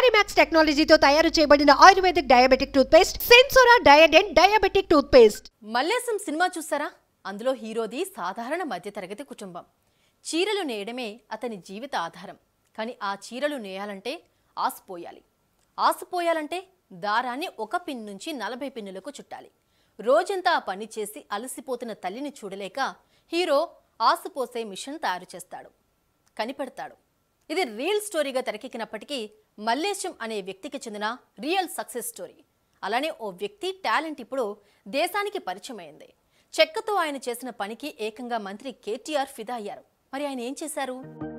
క్యారీమాక్స్ టెక్నాలజీతో తయారు చేయబడిన ayurvedic diabetic toothpaste Sensora Diadent diabetic toothpaste Mallesham cinema చూసారా అందులో హీరోది సాధారణ మధ్యతరగతి కుటుంబం చీరలు నేయడమే అతని జీవిత ఆధారం కానీ ఆ చీరలు నేయాలంటే ఆసిపోయాలి ఆసిపోయాలంటే దారాన్ని ఒక పిన్ నుంచి నలభై పిన్నులకు చుట్టాలి రోజంతా ఆ పని చేసి అలసిపోతున్న తల్లిని చూడలేక హీరో ఆసిపోసే మిషన్ తయారు చేస్తాడు కనిపెడతాడు ఇది రియల్ స్టోరీగా తెరకెక్కినప్పటికీ మల్లేశం అనే వ్యక్తికి చెందిన రియల్ సక్సెస్ స్టోరీ అలానే ఓ వ్యక్తి టాలెంట్ ఇప్పుడు దేశానికి పరిచయం అయింది చెక్కతో ఆయన చేసిన పనికి ఏకంగా మంత్రి కేటీఆర్ ఫిదా అయ్యారు మరి ఆయన ఏం చేశారు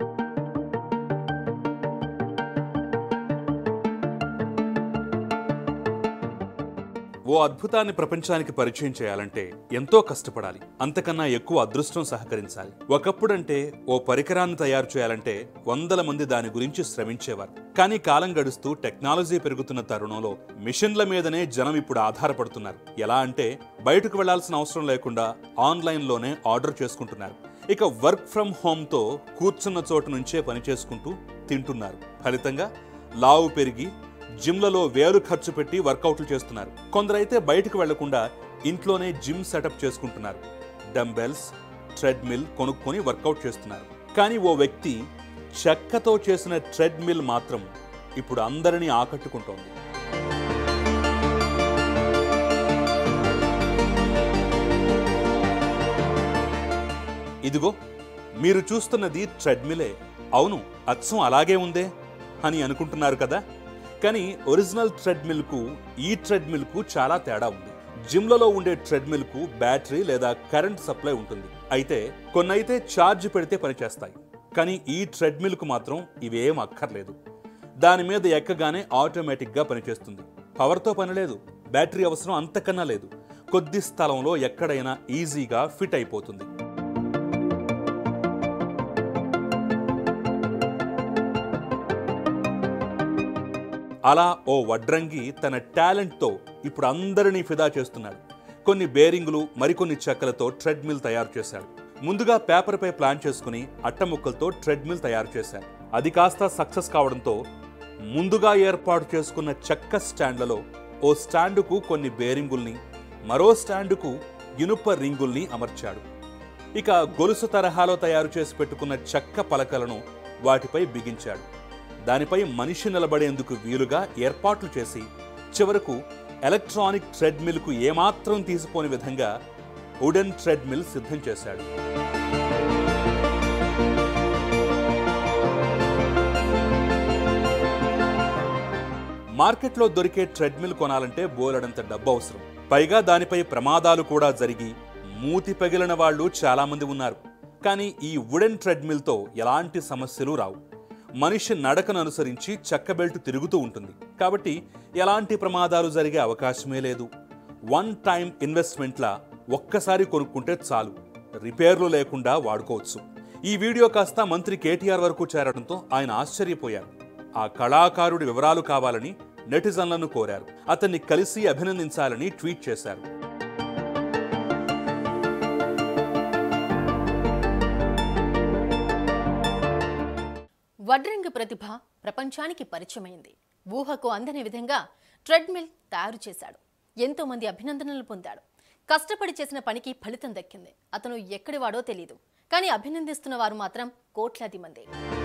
ఓ అద్భుతాన్ని ప్రపంచానికి పరిచయం చేయాలంటే ఎంతో కష్టపడాలి అంతకన్నా ఎక్కువ అదృష్టం సహకరించాలి ఒకప్పుడంటే ఓ పరికరాన్ని తయారు చేయాలంటే వందల మంది దాని గురించి శ్రమించేవారు కానీ కాలం గడుస్తూ టెక్నాలజీ పెరుగుతున్న తరుణంలో మిషన్ల మీదనే జనం ఇప్పుడు ఆధారపడుతున్నారు ఎలా అంటే బయటకు వెళ్లాల్సిన అవసరం లేకుండా ఆన్లైన్లోనే ఆర్డర్ చేసుకుంటున్నారు ఇక వర్క్ ఫ్రమ్ హోమ్తో కూర్చున్న చోటు నుంచే పని చేసుకుంటూ తింటున్నారు ఫలితంగా లావు పెరిగి జిమ్లలో వేలు ఖర్చు పెట్టి వర్కౌట్లు చేస్తున్నారు కొందరైతే బయటకు వెళ్లకుండా ఇంట్లోనే జిమ్ సెటప్ చేసుకుంటున్నారు డంబెల్స్ ట్రెడ్మిల్ కొనుక్కొని వర్కౌట్ చేస్తున్నారు కానీ ఓ వ్యక్తి చెక్కతో చేసిన ట్రెడ్మిల్ మాత్రం ఇప్పుడు అందరినీ ఆకట్టుకుంటోంది ఇదిగో మీరు చూస్తున్నది ట్రెడ్మిలే అవును అచ్చం అలాగే ఉందే అని అనుకుంటున్నారు కదా కానీ ఒరిజినల్ ట్రెడ్మిల్కు ఈ ట్రెడ్మిల్కు చాలా తేడా ఉంది జిమ్లలో ఉండే ట్రెడ్మిల్కు బ్యాటరీ లేదా కరెంట్ సప్లై ఉంటుంది అయితే కొన్నైతే ఛార్జ్ పెడితే పనిచేస్తాయి కానీ ఈ ట్రెడ్మిల్కు మాత్రం ఇవేం అక్కర్లేదు దాని మీద ఎక్కగానే ఆటోమేటిక్గా పనిచేస్తుంది పవర్తో పని లేదు బ్యాటరీ అవసరం అంతకన్నా లేదు కొద్ది స్థలంలో ఎక్కడైనా ఈజీగా ఫిట్ అయిపోతుంది అలా ఓ వడ్రంగి తన టాలెంట్తో ఇప్పుడు అందరినీ ఫిదా చేస్తున్నాడు కొన్ని బేరింగులు మరికొన్ని చెక్కలతో ట్రెడ్మిల్ తయారు చేశాడు ముందుగా పేపర్పై ప్లాన్ చేసుకుని అట్టముక్కలతో ట్రెడ్మిల్ తయారు చేశాడు అది కాస్త సక్సెస్ కావడంతో ముందుగా ఏర్పాటు చేసుకున్న చెక్క స్టాండ్లలో ఓ స్టాండుకు కొన్ని బేరింగుల్ని మరో స్టాండుకు ఇనుప రింగుల్ని అమర్చాడు ఇక గొలుసు తరహాలో తయారు చేసి పెట్టుకున్న చెక్క పలకలను వాటిపై బిగించాడు దానిపై మనిషి నిలబడేందుకు వీలుగా ఏర్పాట్లు చేసి చివరకు ఎలక్ట్రానిక్ ట్రెడ్మిల్కు ఏమాత్రం తీసిపోని విధంగా వుడెన్ ట్రెడ్మిల్ సిద్ధం చేశాడు మార్కెట్లో దొరికే ట్రెడ్మిల్ కొనాలంటే బోలెడంత డబ్బు అవసరం పైగా దానిపై ప్రమాదాలు కూడా జరిగి మూతి పగిలిన వాళ్ళు చాలా మంది ఉన్నారు కానీ ఈ వుడెన్ ట్రెడ్మిల్తో ఎలాంటి సమస్యలు రావు మనిషి నడకను అనుసరించి చెక్క బెల్ట్ తిరుగుతూ ఉంటుంది కాబట్టి ఎలాంటి ప్రమాదాలు జరిగే అవకాశమే లేదు వన్ టైం ఇన్వెస్ట్మెంట్లా ఒక్కసారి కొనుక్కుంటే చాలు రిపేర్లు లేకుండా వాడుకోవచ్చు ఈ వీడియో కాస్త మంత్రి కేటీఆర్ వరకు చేరడంతో ఆయన ఆశ్చర్యపోయారు ఆ కళాకారుడి వివరాలు కావాలని నెటిజన్లను కోరారు అతన్ని కలిసి అభినందించాలని ట్వీట్ చేశారు వడ్రంగి ప్రతిభ ప్రపంచానికి పరిచయమైంది ఊహకు అందని విధంగా ట్రెడ్మిల్ తయారు చేశాడు ఎంతో మంది అభినందనలు పొందాడు కష్టపడి చేసిన పనికి ఫలితం దక్కింది అతను ఎక్కడివాడో తెలియదు కానీ అభినందిస్తున్న వారు మాత్రం కోట్లాది మంది